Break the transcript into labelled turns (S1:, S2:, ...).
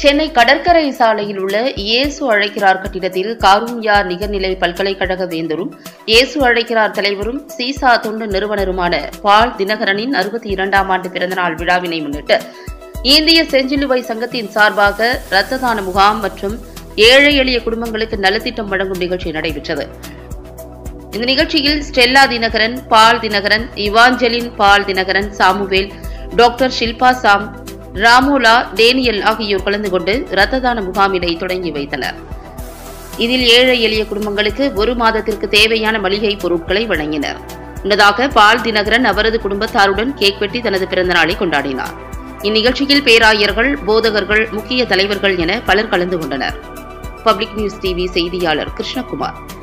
S1: சென்னை கடற்கரை சாலையில் உள்ள இயேசு அழைக்கிறார் கட்டிடத்தில் காரூன்யா நிகர்நிலை பல்கலைக்கழக வேந்தரும் இயேசு அழைக்கிறார் தலைவரும் சீசா தொண்டு நிறுவனருமான பால் தினகரனின் அறுபத்தி இரண்டாம் ஆண்டு பிறந்தநாள் விழாவினை முன்னிட்டு இந்திய செஞ்சிலுவை சங்கத்தின் சார்பாக இரத்த தான முகாம் மற்றும் ஏழை எளிய குடும்பங்களுக்கு நலத்திட்டம் வழங்கும் நிகழ்ச்சி நடைபெற்றது இந்த நிகழ்ச்சியில் Stella Dhinakaran Paul Dhinakaran Evangeline Paul Dhinakaran Samuel doctor Shilpa Sam Ramola Daniel ஆகியோர் கலந்து கொண்டு இரத்த தான முகாமினை தொடங்கி வைத்தனர் இதில் ஏழை எளிய குடும்பங்களுக்கு ஒரு மாதத்திற்கு தேவையான மளிகை பொருட்களை வழங்கினர் முன்னதாக பால் தினகரன் அவரது குடும்பத்தாருடன் கேக் வெட்டி தனது பிறந்தநாளை கொண்டாடினார் இந்நிகழ்ச்சியில் பேராயர்கள் போதகர்கள் முக்கிய தலைவர்கள் என பலர் கலந்து கொண்டனர் பப்ளிக் நியூஸ் டிவி செய்தியாளர் கிருஷ்ணகுமார்